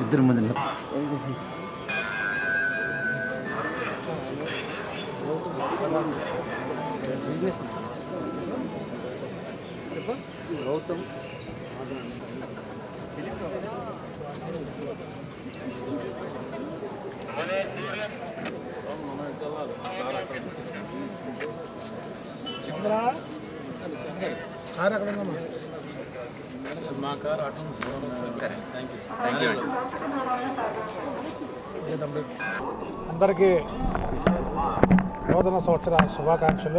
ఇద్దరు మంది అందరికీ నూతన సంవత్సర శుభాకాంక్షలు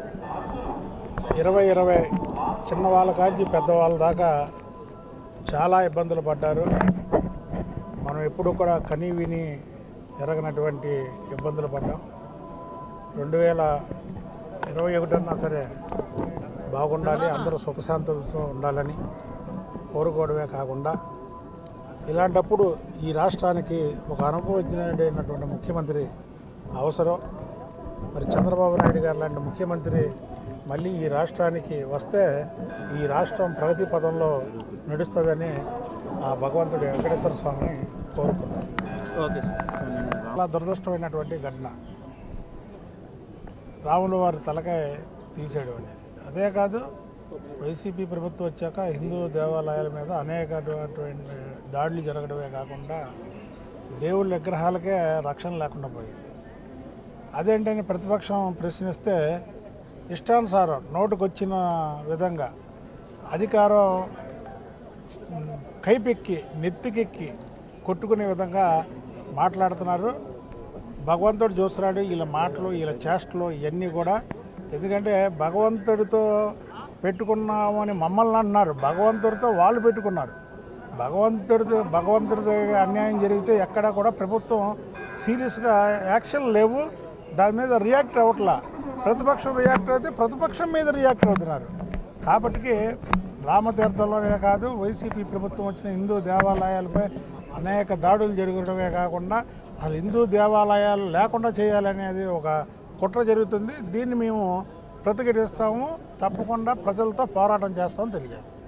ఇరవై ఇరవై చిన్నవాళ్ళ కాంచి పెద్దవాళ్ళ దాకా చాలా ఇబ్బందులు పడ్డారు మనం ఎప్పుడు కూడా కని విని ఎరగనటువంటి ఇబ్బందులు పడ్డాం రెండు వేల ఇరవై ఒకటన్నా సరే బాగుండాలి అందరూ సుఖశాంతులతో ఉండాలని కోరుకోవడమే కాకుండా ఇలాంటప్పుడు ఈ రాష్ట్రానికి ఒక అనుభవజ్ఞుడైనటువంటి ముఖ్యమంత్రి అవసరం మరి చంద్రబాబు నాయుడు గారు లాంటి ముఖ్యమంత్రి మళ్ళీ ఈ రాష్ట్రానికి వస్తే ఈ రాష్ట్రం ప్రగతి పదంలో నడుస్తుందని ఆ భగవంతుడి వెంకటేశ్వర స్వామిని కోరుకున్నాను ఓకే చాలా దురదృష్టమైనటువంటి ఘటన రాముల వారి తలకాయ తీసేయడం అనేది అదే కాదు వైసీపీ ప్రభుత్వం వచ్చాక హిందూ దేవాలయాల మీద అనేకటువంటి దాడులు జరగడమే కాకుండా దేవుళ్ళ విగ్రహాలకే రక్షణ లేకుండా పోయింది అదేంటని ప్రతిపక్షం ప్రశ్నిస్తే ఇష్టానుసారం నోటుకొచ్చిన విధంగా అధికారం ఉమ్, కైపెక్కి నెత్తికెక్కి కొట్టుకునే విధంగా మాట్లాడుతున్నారు భగవంతుడు చూస్తున్నాడు వీళ్ళ మాటలు వీళ్ళ చేష్టలు ఇవన్నీ కూడా ఎందుకంటే భగవంతుడితో పెట్టుకున్నామని మమ్మల్ని అంటున్నారు భగవంతుడితో వాళ్ళు పెట్టుకున్నారు భగవంతుడితో భగవంతుడితో అన్యాయం జరిగితే ఎక్కడా కూడా ప్రభుత్వం సీరియస్గా యాక్షన్ లేవు దాని మీద రియాక్ట్ అవ్వట్లా ప్రతిపక్షం రియాక్ట్ అయితే ప్రతిపక్షం మీద రియాక్ట్ అవుతున్నారు కాబట్టి రామతీర్థంలోనే కాదు వైసీపీ ప్రభుత్వం వచ్చిన హిందూ దేవాలయాలపై అనేక దాడులు జరగడమే కాకుండా అసలు హిందూ దేవాలయాలు లేకుండా చేయాలనేది ఒక కుట్ర జరుగుతుంది దీన్ని మేము ప్రతిఘటిస్తాము తప్పకుండా ప్రజలతో పోరాటం చేస్తామని తెలియజేస్తాం